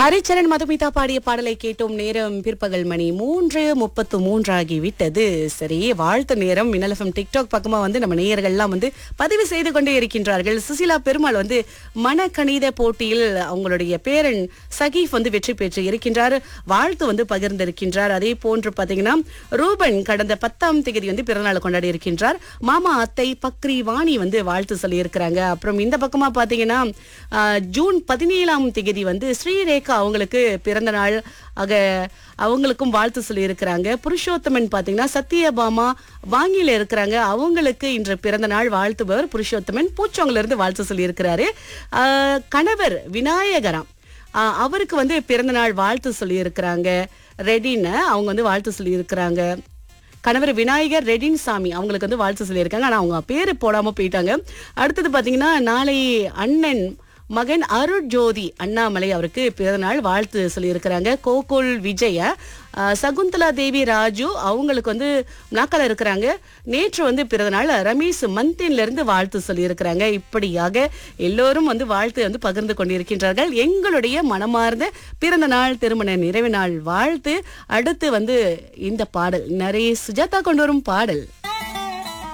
ஹரிச்சரன் மதுமிதா பாடிய பாடலை கேட்டோம் நேரம் பிற்பகல் மணி மூன்று முப்பத்து மூன்றாகி விட்டது சரி வாழ்த்து நேரம் மின்னலஃபம் டிக்டாக் பக்கமா வந்து நம்ம நேயர்கள்லாம் வந்து பதிவு செய்து கொண்டே இருக்கின்றார்கள் சுசிலா பெருமாள் வந்து மனக்கணித போட்டியில் அவங்களுடைய பேரன் சகீஃப் வந்து வெற்றி பெற்று இருக்கின்றார் வாழ்த்து வந்து பகிர்ந்திருக்கின்றார் அதே போன்று பாத்தீங்கன்னா ரூபன் கடந்த பத்தாம் தேதி வந்து பிறந்தநாள் கொண்டாடி இருக்கின்றார் மாமா அத்தை பக்ரி வாணி வந்து வாழ்த்து சொல்லி இருக்கிறாங்க அப்புறம் இந்த பக்கமா பாத்தீங்கன்னா ஆஹ், ஜூன் பதினேழாம் தேதி வந்து ஸ்ரீரேகா அவங்களுக்கு பிறந்த நாள் ஆக அவங்களுக்கும் வாழ்த்து சொல்லி இருக்கிறாங்க புருஷோத்தமன் பாத்தீங்கன்னா சத்யபாமா வாங்கியில இருக்கிறாங்க அவங்களுக்கு இன்று பிறந்த நாள் வாழ்த்துபவர் புருஷோத்தமன் பூச்சோங்கல இருந்து வாழ்த்து சொல்லி இருக்கிறாரு ஆஹ், கணவர் விநாயகராம் ஆஹ், அவருக்கு வந்து பிறந்த நாள் வாழ்த்து சொல்லி இருக்கிறாங்க ரெடின்னு அவங்க வந்து வாழ்த்து சொல்லி இருக்கிறாங்க கணவர் விநாயகர் ரெடின் சாமி அவங்களுக்கு வந்து வாழ்த்து சொல்லியிருக்காங்க ஆனா அவங்க பேரு போடாம போயிட்டாங்க அடுத்தது பாத்தீங்கன்னா நாளை அண்ணன் மகன் அருள் ஜோதி அண்ணாமலை அவருக்கு பிறந்தநாள் வாழ்த்து சொல்லியிருக்கிறாங்க கோகுல் விஜய அஹ், சகுந்தலா தேவி ராஜு அவங்களுக்கு வந்து நாக்கால இருக்கிறாங்க நேற்று வந்து பிறந்தநாள் ரமேஷ் மந்தின்ல இருந்து வாழ்த்து சொல்லியிருக்கிறாங்க இப்படியாக எல்லோரும் வந்து வாழ்த்து வந்து பகிர்ந்து கொண்டிருக்கின்றார்கள் எங்களுடைய மனமார்ந்த பிறந்த நாள் திருமண நிறைவு நாள் வாழ்த்து அடுத்து வந்து இந்த பாடல் நிறைய சுஜாதா கொண்டு வரும் பாடல்